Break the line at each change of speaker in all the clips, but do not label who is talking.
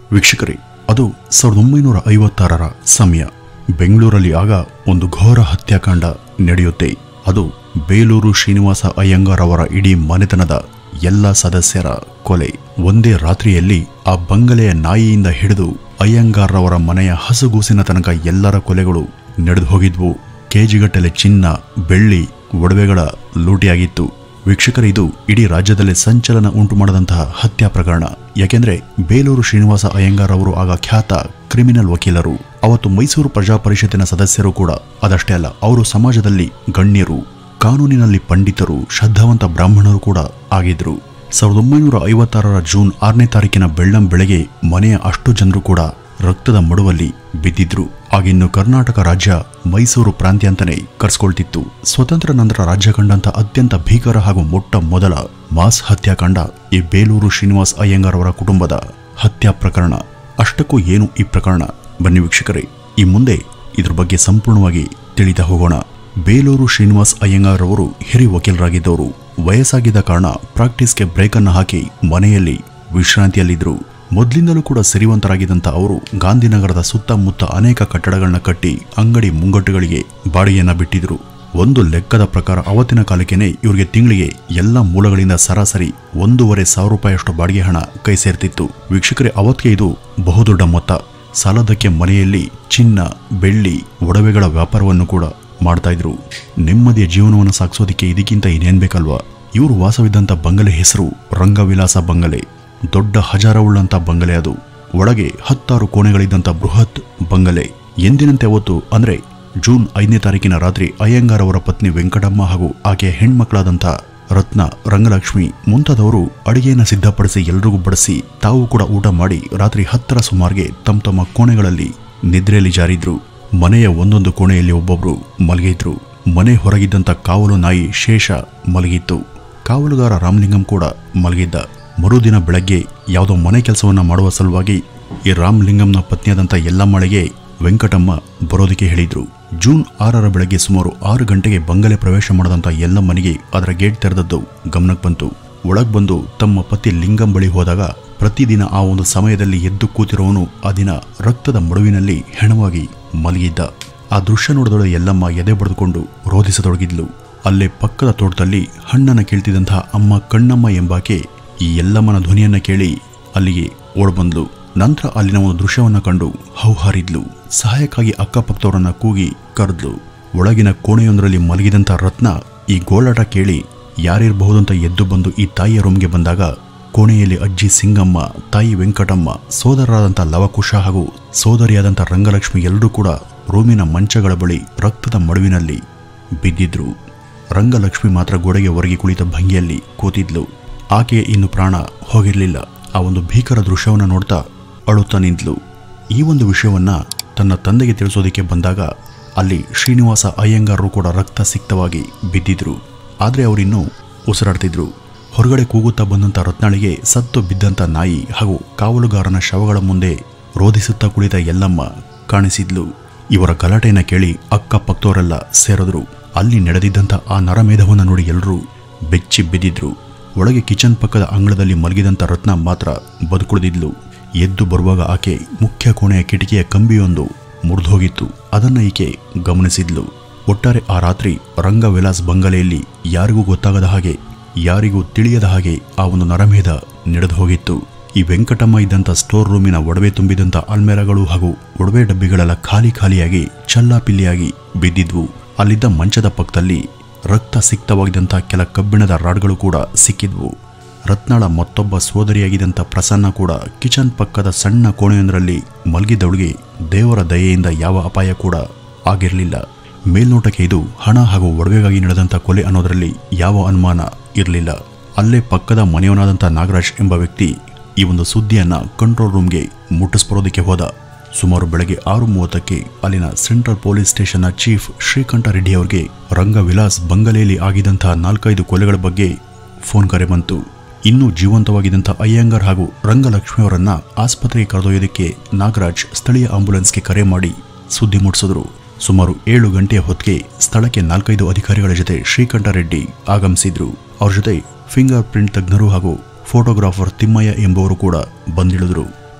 ವೀಕ್ಷಕರೇ ಅದು ಸಾವಿರದ ಒಂಬೈನೂರ ಐವತ್ತಾರರ ಸಮಯ ಬೆಂಗಳೂರಲ್ಲಿ ಆಗ ಒಂದು ಘೋರ ಹತ್ಯಾಕಾಂಡ ನಡೆಯುತ್ತೆ ಅದು ಬೇಲೂರು ಶ್ರೀನಿವಾಸ ಅಯ್ಯಂಗಾರ್ ಅವರ ಇಡೀ ಮನೆತನದ ಎಲ್ಲ ಸದಸ್ಯರ ಕೊಲೆ ಒಂದೇ ರಾತ್ರಿಯಲ್ಲಿ ಆ ಬಂಗಲೆಯ ನಾಯಿಯಿಂದ ಹಿಡಿದು ಅಯ್ಯಂಗಾರ್ ಅವರ ಮನೆಯ ಹಸುಗೂಸಿನ ತನಕ ಎಲ್ಲರ ಕೊಲೆಗಳು ನಡೆದು ಹೋಗಿದ್ವು ಕೆಜಿಗಟ್ಟಲೆ ಚಿನ್ನ ಬೆಳ್ಳಿ ಒಡವೆಗಳ ಲೂಟಿಯಾಗಿತ್ತು ವೀಕ್ಷಕರ ಇದು ಇಡೀ ರಾಜ್ಯದಲ್ಲಿ ಸಂಚಲನ ಉಂಟು ಮಾಡದಂತಹ ಹತ್ಯಾ ಪ್ರಕರಣ ಯಾಕೆಂದ್ರೆ ಬೇಲೂರು ಶ್ರೀನಿವಾಸ ಅಯ್ಯಂಗಾರ್ ಅವರು ಆಗ ಖ್ಯಾತ ಕ್ರಿಮಿನಲ್ ವಕೀಲರು ಅವತ್ತು ಮೈಸೂರು ಪ್ರಜಾ ಪರಿಷತ್ತಿನ ಸದಸ್ಯರು ಕೂಡ ಅದಷ್ಟೇ ಅಲ್ಲ ಅವರು ಸಮಾಜದಲ್ಲಿ ಗಣ್ಯರು ಕಾನೂನಿನಲ್ಲಿ ಪಂಡಿತರು ಶ್ರದ್ಧಾವಂತ ಬ್ರಾಹ್ಮಣರು ಕೂಡ ಆಗಿದ್ರು ಸಾವಿರದ ಒಂಬೈನೂರ ಐವತ್ತಾರರ ಜೂನ್ ಆರನೇ ತಾರೀಕಿನ ಬೆಳ್ಳಂ ಬೆಳಗ್ಗೆ ಮನೆಯ ಅಷ್ಟು ಜನರು ಕೂಡ ರಕ್ತದ ಮಡುವಲ್ಲಿ ಬಿದ್ದಿದ್ರು ಆಗಿನ್ನು ಕರ್ನಾಟಕ ರಾಜ್ಯ ಮೈಸೂರು ಪ್ರಾಂತ್ಯ ಅಂತಾನೆ ಕರ್ಸ್ಕೊಳ್ತಿತ್ತು ಸ್ವತಂತ್ರ ನಂತರ ರಾಜ್ಯ ಕಂಡಂತ ಅತ್ಯಂತ ಭೀಕರ ಹಾಗೂ ಮೊಟ್ಟ ಮೊದಲ ಮಾಸ್ ಹತ್ಯಾಕಾಂಡ ಈ ಬೇಲೂರು ಶ್ರೀನಿವಾಸ್ ಅಯ್ಯಂಗಾರ್ ಅವರ ಕುಟುಂಬದ ಹತ್ಯಾ ಪ್ರಕರಣ ಅಷ್ಟಕ್ಕೂ ಏನು ಈ ಪ್ರಕರಣ ಬನ್ನಿ ವೀಕ್ಷಕರೇ ಈ ಮುಂದೆ ಇದ್ರ ಬಗ್ಗೆ ಸಂಪೂರ್ಣವಾಗಿ ತಿಳಿತಾ ಹೋಗೋಣ ಬೇಲೂರು ಶ್ರೀನಿವಾಸ್ ಅಯ್ಯಂಗಾರ್ ಅವರು ಹಿರಿ ವಕೀಲರಾಗಿದ್ದವರು ವಯಸ್ಸಾಗಿದ್ದ ಕಾರಣ ಪ್ರಾಕ್ಟೀಸ್ಗೆ ಬ್ರೇಕ್ ಅನ್ನು ಹಾಕಿ ಮನೆಯಲ್ಲಿ ವಿಶ್ರಾಂತಿಯಲ್ಲಿದ್ದರು ಮೊದಲಿಂದಲೂ ಕೂಡ ಸಿರಿವಂತರಾಗಿದ್ದಂಥ ಅವರು ಗಾಂಧಿನಗರದ ಸುತ್ತಮುತ್ತ ಅನೇಕ ಕಟ್ಟಡಗಳನ್ನ ಕಟ್ಟಿ ಅಂಗಡಿ ಮುಂಗಟ್ಟುಗಳಿಗೆ ಬಾಡಿಗೆಯನ್ನ ಬಿಟ್ಟಿದ್ರು ಒಂದು ಲೆಕ್ಕದ ಪ್ರಕಾರ ಅವತ್ತಿನ ಕಾಲಕ್ಕೇನೆ ಇವರಿಗೆ ತಿಂಗಳಿಗೆ ಎಲ್ಲ ಮೂಲಗಳಿಂದ ಸರಾಸರಿ ಒಂದೂವರೆ ಸಾವಿರ ರೂಪಾಯಿಯಷ್ಟು ಬಾಡಿಗೆ ಹಣ ಕೈ ಸೇರ್ತಿತ್ತು ವೀಕ್ಷಕರೇ ಅವತ್ತಿಗೆ ಇದು ಬಹುದೊಡ್ಡ ಮೊತ್ತ ಸಾಲದಕ್ಕೆ ಮನೆಯಲ್ಲಿ ಚಿನ್ನ ಬೆಳ್ಳಿ ಒಡವೆಗಳ ವ್ಯಾಪಾರವನ್ನು ಕೂಡ ಮಾಡ್ತಾ ಇದ್ರು ನೆಮ್ಮದಿಯ ಜೀವನವನ್ನು ಸಾಗಿಸೋದಕ್ಕೆ ಇದಕ್ಕಿಂತ ಇನ್ನೇನ್ ಬೇಕಲ್ವಾ ಇವರು ವಾಸವಿದ್ದಂಥ ಬಂಗಲೆ ಹೆಸರು ರಂಗವಿಲಾಸ ಬಂಗಲೆ ದೊಡ್ಡ ಹಜಾರವುಳ್ಳಂತ ಬಂಗಲೆ ಅದು ಒಳಗೆ ಹತ್ತಾರು ಕೋಣೆಗಳಿದ್ದಂಥ ಬೃಹತ್ ಬಂಗಲೆ ಎಂದಿನಂತೆ ಅವತ್ತು ಅಂದ್ರೆ ಜೂನ್ ಐದನೇ ತಾರೀಕಿನ ರಾತ್ರಿ ಅಯ್ಯಂಗಾರ್ ಅವರ ಪತ್ನಿ ವೆಂಕಟಮ್ಮ ಹಾಗೂ ಆಕೆಯ ಹೆಣ್ಮಕ್ಳಾದಂಥ ರತ್ನ ರಂಗಲಕ್ಷ್ಮಿ ಮುಂತಾದವರು ಅಡಿಗೆಯನ್ನು ಸಿದ್ಧಪಡಿಸಿ ಎಲ್ರಿಗೂ ಬಡಿಸಿ ತಾವು ಕೂಡ ಊಟ ಮಾಡಿ ರಾತ್ರಿ ಹತ್ತರ ಸುಮಾರಿಗೆ ತಮ್ಮ ತಮ್ಮ ಕೋಣೆಗಳಲ್ಲಿ ನಿದ್ರೆಯಲ್ಲಿ ಜಾರಿದ್ರು ಮನೆಯ ಒಂದೊಂದು ಕೋಣೆಯಲ್ಲಿ ಒಬ್ಬೊಬ್ರು ಮಲಗಿದ್ರು ಮನೆ ಹೊರಗಿದ್ದಂಥ ಕಾವಲು ನಾಯಿ ಶೇಷ ಮಲಗಿತ್ತು ಕಾವಲುಗಾರ ರಾಮಲಿಂಗಂ ಕೂಡ ಮಲಗಿದ್ದ ಮರುದಿನ ಬೆಳಗ್ಗೆ ಯಾವುದೋ ಮನೆ ಕೆಲಸವನ್ನ ಮಾಡುವ ಸಲುವಾಗಿ ಈ ರಾಮಲಿಂಗಂನ ಪತ್ನಿಯಾದಂಥ ಎಲ್ಲಮ್ಮಳಿಗೆ ವೆಂಕಟಮ್ಮ ಬರೋದಕ್ಕೆ ಹೇಳಿದ್ರು ಜೂನ್ ಆರರ ಬೆಳಗ್ಗೆ ಸುಮಾರು ಆರು ಗಂಟೆಗೆ ಬಂಗಲೆ ಪ್ರವೇಶ ಮಾಡದಂತ ಎಲ್ಲಮ್ಮನಿಗೆ ಅದರ ಗೇಟ್ ತೆರೆದದ್ದು ಗಮನಕ್ಕೆ ಬಂತು ಒಳಗ್ ಬಂದು ತಮ್ಮ ಪತಿ ಲಿಂಗಂ ಬಳಿ ಹೋದಾಗ ಪ್ರತಿದಿನ ಆ ಒಂದು ಸಮಯದಲ್ಲಿ ಎದ್ದು ಕೂತಿರೋವನು ಆ ದಿನ ರಕ್ತದ ಮಡುವಿನಲ್ಲಿ ಹೆಣವಾಗಿ ಮಲಗಿದ್ದ ಆ ದೃಶ್ಯ ನೋಡಿದಳು ಎಲ್ಲಮ್ಮ ಎದೆ ಬಡಿದುಕೊಂಡು ರೋಧಿಸತೊಡಗಿದ್ಲು ಅಲ್ಲೇ ಪಕ್ಕದ ತೋಟದಲ್ಲಿ ಹಣ್ಣನ್ನು ಕೇಳ್ತಿದ್ದಂತಹ ಅಮ್ಮ ಕಣ್ಣಮ್ಮ ಎಂಬಾಕೆ ಈ ಎಲ್ಲಮ್ಮನ ಧ್ವನಿಯನ್ನ ಕೇಳಿ ಅಲ್ಲಿಗೆ ಓಡ್ಬಂದ್ಲು ನಂತರ ಅಲ್ಲಿನ ಒಂದು ದೃಶ್ಯವನ್ನ ಕಂಡು ಹೌಹಾರಿದ್ಲು ಸಹಾಯಕ್ಕಾಗಿ ಅಕ್ಕಪಕ್ಕದವರನ್ನ ಕೂಗಿ ಕರೆದ್ಲು ಒಳಗಿನ ಕೋಣೆಯೊಂದರಲ್ಲಿ ಮಲಗಿದಂಥ ರತ್ನ ಈ ಗೋಳಾಟ ಕೇಳಿ ಯಾರಿರಬಹುದಂತ ಎದ್ದು ಬಂದು ಈ ತಾಯಿಯ ರೂಮ್ಗೆ ಬಂದಾಗ ಕೋಣೆಯಲ್ಲಿ ಅಜ್ಜಿ ಸಿಂಗಮ್ಮ ತಾಯಿ ವೆಂಕಟಮ್ಮ ಸೋದರರಾದಂಥ ಲವಕುಶ ಹಾಗೂ ಸೋದರಿಯಾದಂಥ ರಂಗಲಕ್ಷ್ಮಿ ಎಲ್ಲರೂ ಕೂಡ ರೂಮಿನ ಮಂಚಗಳ ಬಳಿ ರಕ್ತದ ಮಡುವಿನಲ್ಲಿ ಬಿದ್ದಿದ್ರು ರಂಗಲಕ್ಷ್ಮಿ ಮಾತ್ರ ಗೋಡೆಗೆ ಹೊರಗೆ ಕುಳಿತ ಭಂಗಿಯಲ್ಲಿ ಕೂತಿದ್ಲು ಆಕೆಯ ಇನ್ನು ಪ್ರಾಣ ಹೋಗಿರಲಿಲ್ಲ ಆ ಒಂದು ಭೀಕರ ದೃಶ್ಯವನ್ನು ನೋಡ್ತಾ ಅಳುತ್ತಾ ನಿಂತ್ಲು ಈ ಒಂದು ವಿಷಯವನ್ನ ತನ್ನ ತಂದೆಗೆ ತಿಳಿಸೋದಕ್ಕೆ ಬಂದಾಗ ಅಲ್ಲಿ ಶ್ರೀನಿವಾಸ ಅಯ್ಯಂಗಾರರು ಕೂಡ ರಕ್ತ ಸಿಕ್ತವಾಗಿ ಬಿದ್ದಿದ್ರು ಆದರೆ ಅವರಿನ್ನೂ ಉಸಿರಾಡ್ತಿದ್ರು ಹೊರಗಡೆ ಕೂಗುತ್ತಾ ಬಂದಂಥ ರತ್ನಾಳಿಗೆ ಸತ್ತು ಬಿದ್ದಂಥ ನಾಯಿ ಹಾಗೂ ಕಾವಲುಗಾರನ ಶವಗಳ ಮುಂದೆ ರೋಧಿಸುತ್ತಾ ಕುಳಿತ ಎಲ್ಲಮ್ಮ ಕಾಣಿಸಿದ್ಲು ಇವರ ಗಲಾಟೆಯನ್ನ ಕೇಳಿ ಅಕ್ಕಪಕ್ಕದವರೆಲ್ಲ ಸೇರಿದ್ರು ಅಲ್ಲಿ ನಡೆದಿದ್ದಂಥ ಆ ನರಮೇಧವನ್ನು ನೋಡಿ ಎಲ್ಲರೂ ಬೆಚ್ಚಿ ಬಿದ್ದಿದ್ರು ಒಳಗೆ ಕಿಚನ್ ಪಕ್ಕದ ಅಂಗಳದಲ್ಲಿ ಮಲಗಿದಂಥ ರತ್ನ ಮಾತ್ರ ಬದುಕುಳಿದಿದ್ಲು ಎದ್ದು ಬರುವಾಗ ಆಕೆ ಮುಖ್ಯ ಕೋಣೆಯ ಕಿಟಕಿಯ ಕಂಬಿಯೊಂದು ಮುರಿದೋಗಿತ್ತು ಅದನ್ನ ಈಕೆ ಗಮನಿಸಿದ್ಲು ಒಟ್ಟಾರೆ ಆ ರಾತ್ರಿ ರಂಗವಿಲಾಸ್ ಬಂಗಲೆಯಲ್ಲಿ ಯಾರಿಗೂ ಗೊತ್ತಾಗದ ಹಾಗೆ ಯಾರಿಗೂ ತಿಳಿಯದ ಹಾಗೆ ಆ ಒಂದು ನರಮೇಧ ನಡೆದು ಹೋಗಿತ್ತು ಈ ವೆಂಕಟಮ್ಮ ಇದ್ದಂಥ ಸ್ಟೋರ್ ರೂಮಿನ ಒಡವೆ ತುಂಬಿದಂಥ ಅಲ್ಮೇರಗಳು ಹಾಗೂ ಒಡವೆ ಡಬ್ಬಿಗಳೆಲ್ಲ ಖಾಲಿ ಖಾಲಿಯಾಗಿ ಚಲ್ಲಾಪಿಲ್ಲಿಯಾಗಿ ಬಿದ್ದಿದ್ವು ಅಲ್ಲಿದ್ದ ಮಂಚದ ಪಕ್ಕದಲ್ಲಿ ರಕ್ತ ಸಿಕ್ತವಾಗಿದ್ದಂಥ ಕೆಲ ಕಬ್ಬಿಣದ ರಾಡ್ಗಳು ಕೂಡ ಸಿಕ್ಕಿದ್ವು ರತ್ನಾಳ ಮತ್ತೊಬ್ಬ ಸೋದರಿಯಾಗಿದ್ದಂಥ ಪ್ರಸನ್ನ ಕೂಡ ಕಿಚನ್ ಪಕ್ಕದ ಸಣ್ಣ ಕೋಣೆಯೊಂದರಲ್ಲಿ ಮಲಗಿದವಳಿಗೆ ದೇವರ ದಯೆಯಿಂದ ಯಾವ ಅಪಾಯ ಕೂಡ ಆಗಿರಲಿಲ್ಲ ಮೇಲ್ನೋಟಕ್ಕೆ ಇದು ಹಣ ಹಾಗೂ ಒಡವೆಗಾಗಿ ನಡೆದಂಥ ಕೊಲೆ ಅನ್ನೋದರಲ್ಲಿ ಯಾವ ಅನುಮಾನ ಇರಲಿಲ್ಲ ಅಲ್ಲೇ ಪಕ್ಕದ ಮನೆಯವನಾದಂಥ ನಾಗರಾಜ್ ಎಂಬ ವ್ಯಕ್ತಿ ಈ ಒಂದು ಸುದ್ದಿಯನ್ನ ಕಂಟ್ರೋಲ್ ರೂಮ್ಗೆ ಮುಟ್ಟಿಸ್ಬರೋದಕ್ಕೆ ಹೋದ ಸುಮಾರು ಬೆಳಗ್ಗೆ ಆರು ಮೂವತ್ತಕ್ಕೆ ಅಲ್ಲಿನ ಸೆಂಟ್ರಲ್ ಪೊಲೀಸ್ ಸ್ಟೇಷನ್ನ ಚೀಫ್ ಶ್ರೀಕಂಠ ರೆಡ್ಡಿ ಅವರಿಗೆ ರಂಗವಿಲಾಸ್ ಬಂಗಲೆಯಲ್ಲಿ ಆಗಿದ್ದಂತಹ ನಾಲ್ಕೈದು ಕೊಲೆಗಳ ಬಗ್ಗೆ ಫೋನ್ ಕರೆ ಬಂತು ಇನ್ನೂ ಜೀವಂತವಾಗಿದ್ದಂಥ ಅಯ್ಯಂಗಾರ್ ಹಾಗೂ ರಂಗಲಕ್ಷ್ಮಿಯವರನ್ನ ಆಸ್ಪತ್ರೆಗೆ ಕರೆದೊಯ್ಯೋದಕ್ಕೆ ನಾಗರಾಜ್ ಸ್ಥಳೀಯ ಆಂಬ್ಯುಲೆನ್ಸ್ಗೆ ಕರೆ ಮಾಡಿ ಸುದ್ದಿ ಮುಟ್ಟಿಸಿದ್ರು ಸುಮಾರು ಏಳು ಗಂಟೆಯ ಹೊತ್ತಿಗೆ ಸ್ಥಳಕ್ಕೆ ನಾಲ್ಕೈದು ಅಧಿಕಾರಿಗಳ ಜೊತೆ ಶ್ರೀಕಂಠ ರೆಡ್ಡಿ ಆಗಮಿಸಿದ್ರು ಅವ್ರ ಜೊತೆ ಫಿಂಗರ್ ಪ್ರಿಂಟ್ ತಜ್ಞರು ಹಾಗೂ ಫೋಟೋಗ್ರಾಫರ್ ತಿಮ್ಮಯ್ಯ ಎಂಬುವರು ಕೂಡ ಬಂದಿಳಿದ್ರು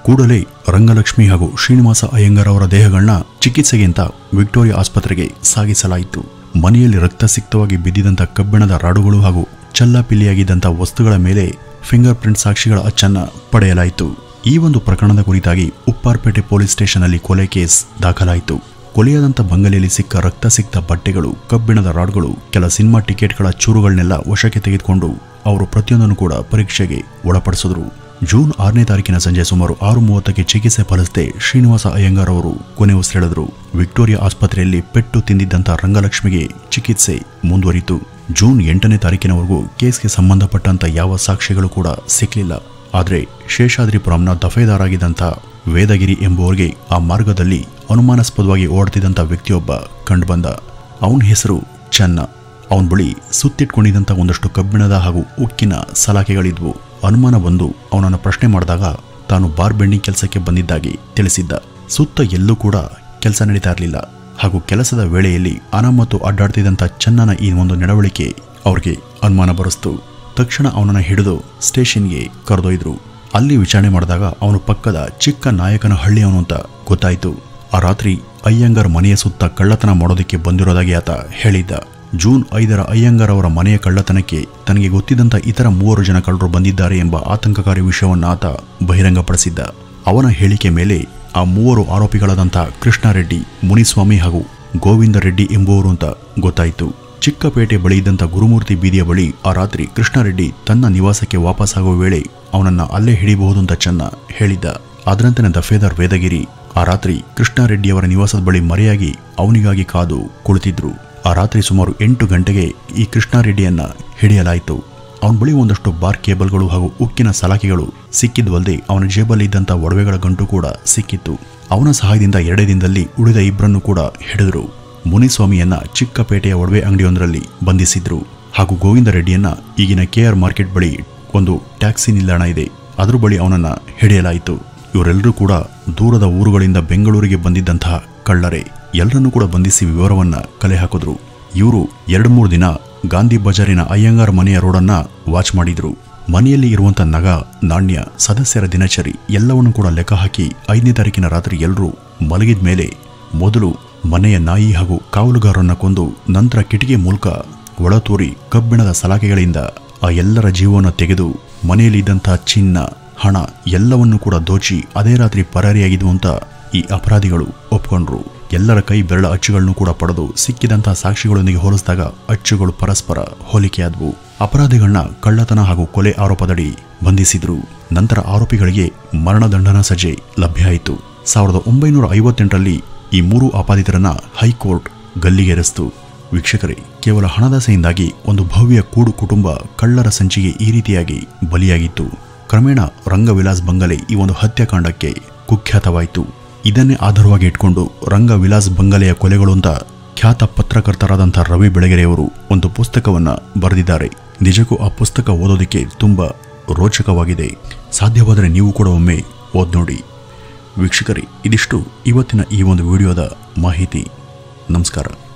ಕೂಡಲೇ ರಂಗಲಕ್ಷ್ಮಿ ಹಾಗೂ ಶ್ರೀನಿವಾಸ ಅಯ್ಯಂಗಾರ್ ಅವರ ದೇಹಗಳನ್ನ ಚಿಕಿತ್ಸೆಗೆ ಅಂತ ವಿಕ್ಟೋರಿಯಾ ಆಸ್ಪತ್ರೆಗೆ ಸಾಗಿಸಲಾಯಿತು ಮನೆಯಲ್ಲಿ ರಕ್ತಸಿಕ್ತವಾಗಿ ಬಿದ್ದಿದಂಥ ಕಬ್ಬಿಣದ ರಾಡುಗಳು ಹಾಗೂ ಚಲ್ಲಾಪಿಲ್ಲಿಯಾಗಿದ್ದಂಥ ವಸ್ತುಗಳ ಮೇಲೆ ಫಿಂಗರ್ ಪ್ರಿಂಟ್ ಸಾಕ್ಷಿಗಳ ಅಚ್ಚನ್ನ ಪಡೆಯಲಾಯಿತು ಈ ಒಂದು ಪ್ರಕರಣದ ಕುರಿತಾಗಿ ಉಪ್ಪಾರ್ಪೇಟೆ ಪೊಲೀಸ್ ಸ್ಟೇಷನ್ನಲ್ಲಿ ಕೊಲೆ ಕೇಸ್ ದಾಖಲಾಯಿತು ಕೊಲೆಯಾದಂಥ ಬಂಗಲೆಯಲ್ಲಿ ಸಿಕ್ಕ ರಕ್ತಸಿಕ್ತ ಬಟ್ಟೆಗಳು ಕಬ್ಬಿಣದ ರಾಡ್ಗಳು ಕೆಲ ಸಿನಿಮಾ ಟಿಕೆಟ್ಗಳ ಚೂರುಗಳನ್ನೆಲ್ಲ ವಶಕ್ಕೆ ತೆಗೆದುಕೊಂಡು ಅವರು ಪ್ರತಿಯೊಂದನ್ನು ಕೂಡ ಪರೀಕ್ಷೆಗೆ ಒಳಪಡಿಸಿದ್ರು ಜೂನ್ ಆರನೇ ತಾರೀಕಿನ ಸಂಜೆ ಸುಮಾರು ಆರು ಮೂವತ್ತಕ್ಕೆ ಚಿಕಿತ್ಸೆ ಫಲಿಸದೆ ಶ್ರೀನಿವಾಸ ಅಯ್ಯಂಗಾರ್ ಅವರು ಕೊನೆ ಉಸಿರೆಳೆದರು ವಿಕ್ಟೋರಿಯಾ ಆಸ್ಪತ್ರೆಯಲ್ಲಿ ಪೆಟ್ಟು ತಿಂದಿದ್ದಂಥ ರಂಗಲಕ್ಷ್ಮಿಗೆ ಚಿಕಿತ್ಸೆ ಮುಂದುವರಿತು ಜೂನ್ ಎಂಟನೇ ತಾರೀಕಿನವರೆಗೂ ಕೇಸ್ಗೆ ಸಂಬಂಧಪಟ್ಟಂತ ಯಾವ ಸಾಕ್ಷಿಗಳು ಕೂಡ ಸಿಕ್ಕಲಿಲ್ಲ ಆದರೆ ಶೇಷಾದ್ರಿಪುರಂನ ದಫೇದಾರಾಗಿದ್ದಂಥ ವೇದಗಿರಿ ಎಂಬುವರಿಗೆ ಆ ಮಾರ್ಗದಲ್ಲಿ ಅನುಮಾನಾಸ್ಪದವಾಗಿ ಓಡ್ತಿದ್ದಂಥ ವ್ಯಕ್ತಿಯೊಬ್ಬ ಕಂಡುಬಂದ ಅವನ ಹೆಸರು ಚನ್ನ ಅವನ ಬಳಿ ಸುತ್ತಿಟ್ಕೊಂಡಿದ್ದಂಥ ಒಂದಷ್ಟು ಕಬ್ಬಿಣದ ಹಾಗೂ ಉಕ್ಕಿನ ಸಲಾಕೆಗಳಿದ್ವು ಅನುಮಾನ ಬಂದು ಅವನನ್ನು ಪ್ರಶ್ನೆ ಮಾಡಿದಾಗ ತಾನು ಬಾರ್ ಬೆಂಡಿಂಗ್ ಕೆಲಸಕ್ಕೆ ಬಂದಿದ್ದಾಗಿ ತಿಳಿಸಿದ್ದ ಸುತ್ತ ಎಲ್ಲೂ ಕೂಡ ಕೆಲಸ ನಡೀತಾ ಇರಲಿಲ್ಲ ಹಾಗೂ ಕೆಲಸದ ವೇಳೆಯಲ್ಲಿ ಅನಾಮತ್ತು ಅಡ್ಡಾಡ್ತಿದ್ದಂಥ ಚನ್ನನ ಈ ಒಂದು ನಡವಳಿಕೆ ಅವ್ರಿಗೆ ಅನುಮಾನ ಬರೆಸ್ತು ತಕ್ಷಣ ಅವನನ್ನು ಹಿಡಿದು ಸ್ಟೇಷನ್ಗೆ ಕರೆದೊಯ್ದ್ರು ಅಲ್ಲಿ ವಿಚಾರಣೆ ಮಾಡಿದಾಗ ಅವನು ಪಕ್ಕದ ಚಿಕ್ಕ ನಾಯಕನ ಹಳ್ಳಿಯವನು ಅಂತ ಗೊತ್ತಾಯಿತು ಆ ರಾತ್ರಿ ಅಯ್ಯಂಗಾರ್ ಮನೆಯ ಸುತ್ತ ಕಳ್ಳತನ ಮಾಡೋದಕ್ಕೆ ಬಂದಿರೋದಾಗಿ ಆತ ಹೇಳಿದ್ದ ಜೂನ್ ಐದರ ಅಯ್ಯಂಗಾರ್ ಅವರ ಮನೆಯ ಕಳ್ಳತನಕ್ಕೆ ತನಗೆ ಗೊತ್ತಿದ್ದಂಥ ಇತರ ಮೂವರು ಜನ ಕಳ್ಳರು ಬಂದಿದ್ದಾರೆ ಎಂಬ ಆತಂಕಕಾರಿ ವಿಷಯವನ್ನು ಆತ ಬಹಿರಂಗಪಡಿಸಿದ್ದ ಅವನ ಹೇಳಿಕೆ ಮೇಲೆ ಆ ಮೂವರು ಆರೋಪಿಗಳಾದಂಥ ಕೃಷ್ಣಾರೆಡ್ಡಿ ಮುನಿಸ್ವಾಮಿ ಹಾಗೂ ಗೋವಿಂದ ರೆಡ್ಡಿ ಎಂಬುವರು ಅಂತ ಗೊತ್ತಾಯಿತು ಚಿಕ್ಕಪೇಟೆ ಬಳಿ ಇದ್ದಂಥ ಗುರುಮೂರ್ತಿ ಬೀದಿಯ ಬಳಿ ಆ ರಾತ್ರಿ ಕೃಷ್ಣಾರೆಡ್ಡಿ ತನ್ನ ನಿವಾಸಕ್ಕೆ ವಾಪಸ್ಸಾಗುವ ವೇಳೆ ಅವನನ್ನ ಅಲ್ಲೇ ಹಿಡಿಬಹುದು ಅಂತ ಚೆನ್ನ ಹೇಳಿದ್ದ ಅದರಂತೆನ ದಫೇದಾರ್ ವೇದಗಿರಿ ಆ ರಾತ್ರಿ ಕೃಷ್ಣಾರೆಡ್ಡಿಯವರ ನಿವಾಸದ ಬಳಿ ಮರೆಯಾಗಿ ಅವನಿಗಾಗಿ ಕಾದು ಕುಳಿತಿದ್ರು ಆ ರಾತ್ರಿ ಸುಮಾರು ಎಂಟು ಗಂಟೆಗೆ ಈ ಕೃಷ್ಣಾರೆಡ್ಡಿಯನ್ನ ಹಿಡಿಯಲಾಯಿತು ಅವನ ಬಳಿ ಒಂದಷ್ಟು ಬಾರ್ ಕೇಬಲ್ಗಳು ಹಾಗೂ ಉಕ್ಕಿನ ಸಲಾಕೆಗಳು ಸಿಕ್ಕಿದ್ವಲ್ಲದೆ ಅವನ ಜೇಬಲ್ಲಿ ಇದ್ದಂಥ ಒಡವೆಗಳ ಗಂಟು ಕೂಡ ಸಿಕ್ಕಿತ್ತು ಅವನ ಸಹಾಯದಿಂದ ಎರಡೇ ದಿನದಲ್ಲಿ ಉಳಿದ ಇಬ್ಬರನ್ನು ಕೂಡ ಹಿಡಿದರು ಮುನಿಸ್ವಾಮಿಯನ್ನ ಚಿಕ್ಕಪೇಟೆಯ ಒಡವೆ ಅಂಗಡಿಯೊಂದರಲ್ಲಿ ಬಂಧಿಸಿದ್ರು ಹಾಗೂ ಗೋವಿಂದ ರೆಡ್ಡಿಯನ್ನ ಈಗಿನ ಕೆಆರ್ ಮಾರ್ಕೆಟ್ ಬಳಿ ಒಂದು ಟ್ಯಾಕ್ಸಿ ನಿಲ್ದಾಣ ಇದೆ ಅದ್ರ ಬಳಿ ಅವನನ್ನ ಹಿಡಿಯಲಾಯಿತು ಇವರೆಲ್ಲರೂ ಕೂಡ ದೂರದ ಊರುಗಳಿಂದ ಬೆಂಗಳೂರಿಗೆ ಬಂದಿದ್ದಂತಹ ಕಳ್ಳರೇ ಎಲ್ಲರನ್ನೂ ಕೂಡ ಬಂಧಿಸಿ ವಿವರವನ್ನ ಕಲೆ ಹಾಕಿದ್ರು ಇವರು ಎರಡು ಮೂರು ದಿನ ಗಾಂಧಿ ಬಜಾರಿನ ಅಯ್ಯಂಗಾರ್ ಮನೆಯ ರೋಡನ್ನ ವಾಚ್ ಮಾಡಿದ್ರು ಮನೆಯಲ್ಲಿ ಇರುವಂತ ನಗ ನಾಣ್ಯ ಸದಸ್ಯರ ದಿನಚರಿ ಎಲ್ಲವನ್ನೂ ಕೂಡ ಲೆಕ್ಕ ಹಾಕಿ ಐದನೇ ತಾರೀಕಿನ ರಾತ್ರಿ ಎಲ್ಲರೂ ಮಲಗಿದ ಮೇಲೆ ಮೊದಲು ಮನೆಯ ನಾಯಿ ಹಾಗೂ ಕಾವಲುಗಾರರನ್ನ ಕೊಂದು ನಂತರ ಕಿಟಿಕಿ ಮೂಲಕ ಒಳತೂರಿ ಕಬ್ಬಿಣದ ಸಲಾಕೆಗಳಿಂದ ಆ ಎಲ್ಲರ ಜೀವವನ್ನು ತೆಗೆದು ಮನೆಯಲ್ಲಿದ್ದಂಥ ಚಿನ್ನ ಹಣ ಎಲ್ಲವನ್ನೂ ಕೂಡ ದೋಚಿ ಅದೇ ರಾತ್ರಿ ಪರಾರಿಯಾಗಿದ್ವು ಅಂತ ಈ ಅಪರಾಧಿಗಳು ಒಪ್ಕೊಂಡ್ರು ಎಲ್ಲರ ಕೈ ಬೆರಳ ಅಚ್ಚುಗಳನ್ನು ಕೂಡ ಪಡೆದು ಸಿಕ್ಕಿದಂತಹ ಸಾಕ್ಷಿಗಳೊಂದಿಗೆ ಹೋಲಿಸಿದಾಗ ಅಚ್ಚುಗಳು ಪರಸ್ಪರ ಹೋಲಿಕೆಯಾದವು ಅಪರಾಧಿಗಳನ್ನ ಕಳ್ಳತನ ಹಾಗೂ ಕೊಲೆ ಆರೋಪದಡಿ ಬಂಧಿಸಿದ್ರು ನಂತರ ಆರೋಪಿಗಳಿಗೆ ಮರಣದಂಡನ ಸಜೆ ಲಭ್ಯ ಆಯಿತು ಸಾವಿರದ ಒಂಬೈನೂರ ಐವತ್ತೆಂಟರಲ್ಲಿ ಈ ಮೂರು ಆಪಾದಿತರನ್ನ ಹೈಕೋರ್ಟ್ ಗಲ್ಲಿಗೇರಿಸಿತು ವೀಕ್ಷಕರೇ ಕೇವಲ ಹಣದಾಸೆಯಿಂದಾಗಿ ಒಂದು ಭವ್ಯ ಕೂಡು ಕುಟುಂಬ ಕಳ್ಳರ ಸಂಚಿಗೆ ಈ ರೀತಿಯಾಗಿ ಬಲಿಯಾಗಿತ್ತು ಕ್ರಮೇಣ ರಂಗವಿಲಾಸ್ ಬಂಗಲೆ ಈ ಒಂದು ಹತ್ಯಾಕಾಂಡಕ್ಕೆ ಕುಖ್ಯಾತವಾಯಿತು ಇದನ್ನೇ ಆಧಾರವಾಗಿ ಇಟ್ಕೊಂಡು ರಂಗವಿಲಾಸ್ ಬಂಗಲೆಯ ಕೊಲೆಗಳು ಅಂತ ಖ್ಯಾತ ಪತ್ರಕರ್ತರಾದಂಥ ರವಿ ಬೆಳಗೆರೆಯವರು ಒಂದು ಪುಸ್ತಕವನ್ನ ಬರೆದಿದ್ದಾರೆ ನಿಜಕ್ಕೂ ಆ ಪುಸ್ತಕ ಓದೋದಕ್ಕೆ ತುಂಬ ರೋಚಕವಾಗಿದೆ ಸಾಧ್ಯವಾದರೆ ನೀವು ಕೂಡ ಒಮ್ಮೆ ಓದ್ ನೋಡಿ ವೀಕ್ಷಕರೇ ಇದಿಷ್ಟು ಇವತ್ತಿನ ಈ ಒಂದು ವಿಡಿಯೋದ ಮಾಹಿತಿ ನಮಸ್ಕಾರ